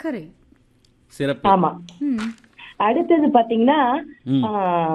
சர்க்கரை சிறப்பு ஆமா ம் அடுத்தது பாத்தீங்கன்னா ம். ஆ,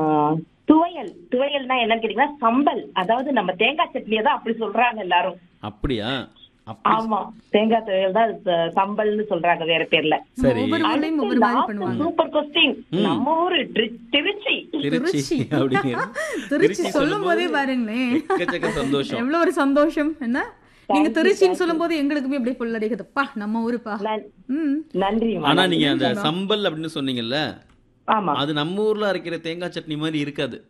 துவையல் துவையல்னா என்னன்னு கேட்டீங்கன்னா சம்பல் அதாவது நம்ம தேங்காய் சட்னியை தான் அப்படி சொல்றாங்க எல்லாரும் அப்படியா அப்படி ஆமா தேங்காய் துவையல் தான் அது ச- சம்பல்னு சொல்றாங்க வேற பேர்ல சரி ஒவ்வொரு ஊர்லயும் ஒவ்வொரு மாதிரி பண்ணுவாங்க சூப்பர் கொஸ்டின் நம்ம ஊரு ட்ரி- திருச்சி திருச்சி திருச்சி. அப்படிங்கிற திருச்சி சொல்லும் போதே பாருங்களேன் எக்கச்சக்க சந்தோஷம் எவ்வளவு ஒரு சந்தோஷம் என்ன நீங்க திருச்சின்னு சொல்லும் போது எங்களுக்குமே அப்படியே புல்லடிக்குதுப்பா நம்ம ஊருப்பா நன்- ம் நன்றி ஆனா நீங்க அந்த சம்பல் அப்படின்னு சொன்னீங்கல்ல ஆமா அது நம்ம ஊர்ல அரைக்கிற தேங்காய் சட்னி மாதிரி இருக்காது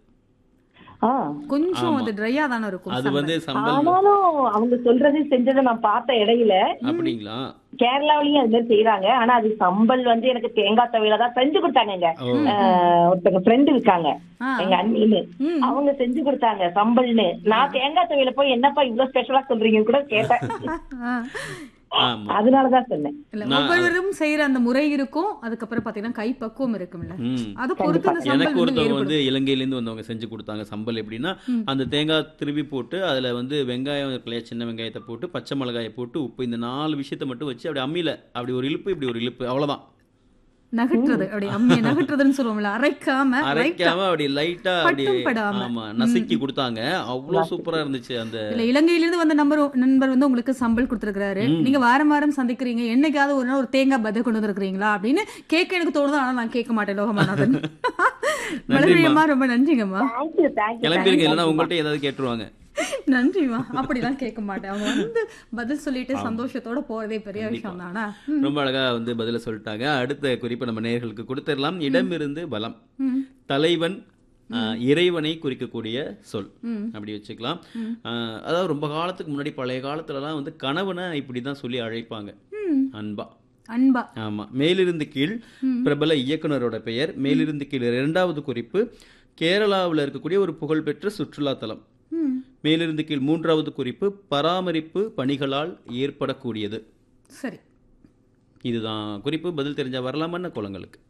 ஆ. கொஞ்சம் அது ட்ரையா தானே இருக்கும் அது வந்து சம்பல் ஆனாலும் அவங்க சொல்றது செஞ்சதை நான் பார்த்த இடையில அப்படிங்களா கேரளாவிலயும் அது மாதிரி செய்யறாங்க ஆனா அது சம்பல் வந்து எனக்கு தேங்காய் துவையில தான் செஞ்சு கொடுத்தாங்க எங்க ஓ. ஆஹ், ஒருத்தங்க ஃப்ரெண்டு இருக்காங்க ஆ. எங்க அண்ணின்னு ம். அவங்க செஞ்சு கொடுத்தாங்க சம்பல்னு நான் தேங்காய் துவையில போய் என்னப்பா இவ்வளவு ஸ்பெஷலா சொல்றீங்கன்னு கூட கேட்டேன் ஆ. ஆமா அதனாலதான் சொன்னேன் இல்ல ஒவ்வொருவரும் செய்யற அந்த முறை இருக்கும் அதுக்கப்புறம் பாத்தீங்கன்னா கை பக்குவம் இருக்கும்ல ம் அதை பொறுத்து அந்த எனக்கு சம்பல் வந்து ஒருத்தவங்க வேறுபடும் வந்து இலங்கையில இருந்து வந்தவங்க செஞ்சு கொடுத்தாங்க சம்பல் எப்படின்னா அந்த தேங்காய் திருவி போட்டு அதுல வந்து வெங்காயம் இருக்கு இல்லையா சின்ன வெங்காயத்தை போட்டு பச்சை மிளகாயை போட்டு உப்பு இந்த நாலு விஷயத்தை மட்டும் வச்சு அப்படி அம்மியில அப்படி ஒரு இழுப்பு இப்படி ஒரு இழுப்பு அவ்வளவுதான் நகட்டுறது அப்படி அம்மியை நகட்டுறதுன்னு சொல்லுவோம்ல அரைக்காம ரைட்டா அரைக்காம அப்படி லைட்டா அப்படி பட்டும் படாம. ஆமா நசுக்கி கொடுத்தாங்க அவ்வளவு சூப்பரா இருந்துச்சு அந்த இல்ல இலங்கையிலிருந்து வந்த நம்பர் நண்பர் வந்து உங்களுக்கு சம்பல் கொடுத்துருக்காரு நீங்க வாரம் வாரம் சந்திக்கிறீங்க என்னைக்காவது ஒரு நாள் ஒரு தேங்காய் பதை கொண்டு வந்திருக்கிறீங்களா அப்படின்னு கேட்க எனக்கு தோணுது ஆனா நான் கேட்க மாட்டேன் லோகமாநாதன் மலர்வியம்மா ரொம்ப நன்றிங்கம்மா தேங்க்யூ தேங்க்யூ கிளம்பிருங்க இல்லைன்னா உங்கள்ட்ட ஏதாவது கேட்டுருவாங்க நன்றிம்மா அப்படிலாம் கேட்க மாட்டேன் அவங்க வந்து பதில் சொல்லிட்டு சந்தோஷத்தோட போறதே பெரிய விஷயம் தானா ரொம்ப அழகா வந்து பதில சொல்லிட்டாங்க அடுத்த குறிப்பு நம்ம நேயர்களுக்கு கொடுத்துடலாம் இடமிருந்து பலம் ம். தலைவன் ஆஹ், இறைவனை குறிக்கக்கூடிய சொல் ம். அப்படி வச்சுக்கலாம் ஆஹ், அதாவது ரொம்ப காலத்துக்கு முன்னாடி பழைய காலத்துலலாம் வந்து கணவனை இப்படி தான் சொல்லி அழைப்பாங்க ம். அன்பா அன்பா ஆமா மேலிருந்து கீழ் பிரபல இயக்குனரோட பெயர் மேலிருந்து கீழ் இரண்டாவது குறிப்பு கேரளாவில் இருக்கக்கூடிய ஒரு புகழ்பெற்ற சுற்றுலாத்தலம் ம். மேலிருந்து கீழ் மூன்றாவது குறிப்பு பராமரிப்பு பணிகளால் ஏற்படக்கூடியது சரி இதுதான் குறிப்பு பதில் தெரிஞ்சா வரலாமன்ன குளங்களுக்கு